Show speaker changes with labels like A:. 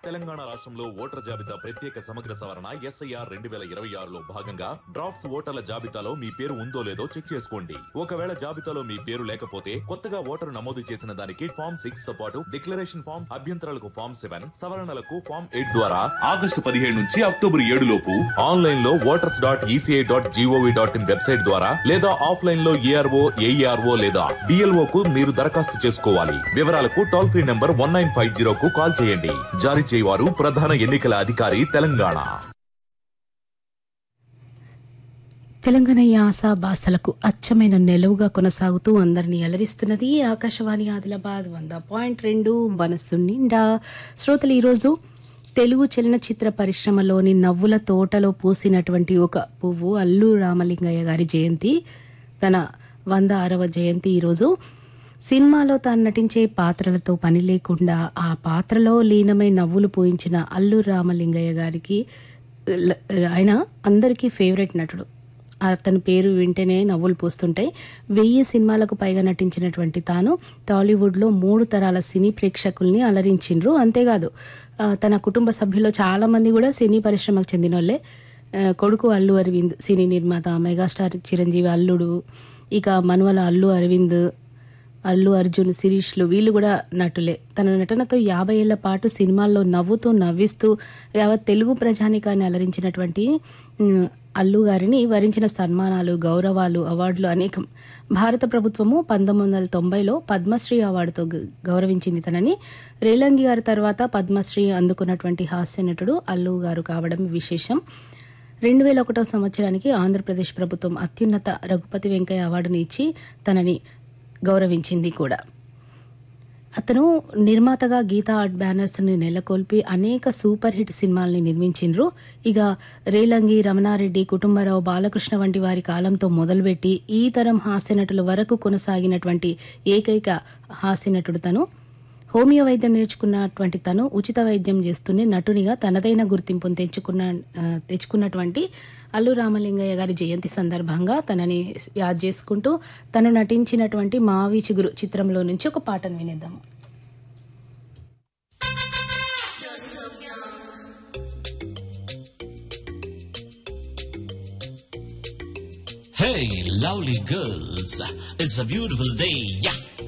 A: తెలంగాణ రాష్ట్రంలో ఓటర్ల జాబితా ప్రత్యేక సమగ్ర సవరణ ఎస్ఐఆర్ రెండు వేల ఇరవై ఆరులో భాగంగా డ్రాఫ్ట్స్ ఓటర్ల జాబితాలో మీ పేరు ఉందో లేదో చెక్ చేసుకోండి ఒకవేళ జాబితాలో మీ పేరు లేకపోతే కొత్తగా ఓటరు నమోదు చేసిన దానికి ఫామ్ సిక్స్ తో పాటు డిక్లరేషన్ ఫామ్ అభ్యంతరాలకు ఫామ్ సెవెన్ సవరణలకు ఫామ్ ఎయిట్ ద్వారా ఆగస్టు పదిహేడు నుంచి అక్టోబర్ ఏడు లోపు ఆన్లైన్ లో voters dot ECI dot GOV dot IN website ద్వారా లేదా ఆఫ్లైన్ లో ఏఆర్ఓ ఏఈఆర్ఓ లేదా డిఎల్ఓ కు మీరు దరఖాస్తు చేసుకోవాలి వివరాలకు toll free number one nine five zero కు కాల్ చేయండి జారీ చేయవారు ప్రధాన ఎన్నికల అధికారి తెలంగాణ
B: తెలంగాణ యాస భాషలకు అచ్చమైన నిలువుగా కొనసాగుతూ అందరినీ అలరిస్తున్నది ఆకాశవాణి ఆదిలాబాద్ వంద పాయింట్ రెండు మనస్సు నిండా శ్రోతలు ఈరోజు తెలుగు చలనచిత్ర పరిశ్రమలోని నవ్వుల తోటలో పూసినటువంటి ఒక పువ్వు అల్లు రామలింగయ్య గారి జయంతి తన వంద ఆరవ జయంతి ఈరోజు సినిమాలో తాను నటించే పాత్రలతో పని లేకుండా ఆ పాత్రలో లీనమై నవ్వులు పూయించిన అల్లు రామలింగయ్య గారికి ల- ఆయన అందరికీ ఫేవరెట్ నటుడు అతని పేరు వింటేనే నవ్వులు పూస్తుంటాయి వెయ్యి సినిమాలకు పైగా నటించినటువంటి తాను టాలీవుడ్లో మూడు తరాల సినీ ప్రేక్షకుల్ని అలరించిండ్రు అంతేకాదు ఆ, తన కుటుంబ సభ్యుల్లో చాలా మంది కూడా సినీ పరిశ్రమకు చెందిన వాళ్ళే ఆ, కొడుకు అల్లు అరవింద్ సినీ నిర్మాత మెగాస్టార్ చిరంజీవి అల్లుడు ఇక మనవల అల్లు అరవింద్ అల్లు అర్జున్ శిరీష్లు వీళ్ళు కూడా నటులే తన నటనతో యాభై ఏళ్ల పాటు సినిమాల్లో నవ్వుతూ నవ్విస్తూ యావత్ తెలుగు ప్రజానికాన్ని అలరించినటువంటి ఉమ్, అల్లు గారిని వరించిన సన్మానాలు గౌరవాలు అవార్డులు అనేకం భారత ప్రభుత్వము పంతొమ్మిది వందల తొంభైలో పద్మశ్రీ అవార్డుతో గ- గౌరవించింది తనని రేలంగి గారి తర్వాత పద్మశ్రీ అందుకున్నటువంటి హాస్య నటుడు అల్లు గారు కావడం విశేషం రెండు వేల ఒకటో సంవత్సరానికి ఆంధ్రప్రదేశ్ ప్రభుత్వం అత్యున్నత రఘుపతి వెంకయ్య అవార్డుని ఇచ్చి తనని గౌరవించింది కూడా అతను నిర్మాతగా గీతా ఆర్ట్ బ్యానర్స్ని నెలకొల్పి అనేక సూపర్ హిట్ సినిమాల్ని నిర్మించిండ్రు ఇక రేలంగి రమణారెడ్డి కుటుంబరావు బాలకృష్ణ వంటి వారి కాలంతో మొదలుపెట్టి ఈ తరం హాస్యనటుల వరకు కొనసాగినటువంటి ఏకైక హాస్యనటుడు తను హోమియో వైద్యం నేర్చుకున్నటువంటి తను ఉచిత వైద్యం చేస్తూనే నటునిగా తనదైన గుర్తింపును తెచ్చుకున్న ఆ, తెచ్చుకున్నటువంటి అల్లు రామలింగయ్య గారి జయంతి సందర్భంగా తనని యాద్ చేసుకుంటూ తను నటించినటువంటి మావి చిగురు చిత్రంలో నుంచి ఒక పాటను వినేద్దాం
C: Hey, lovely girls, it's a beautiful day, yeah.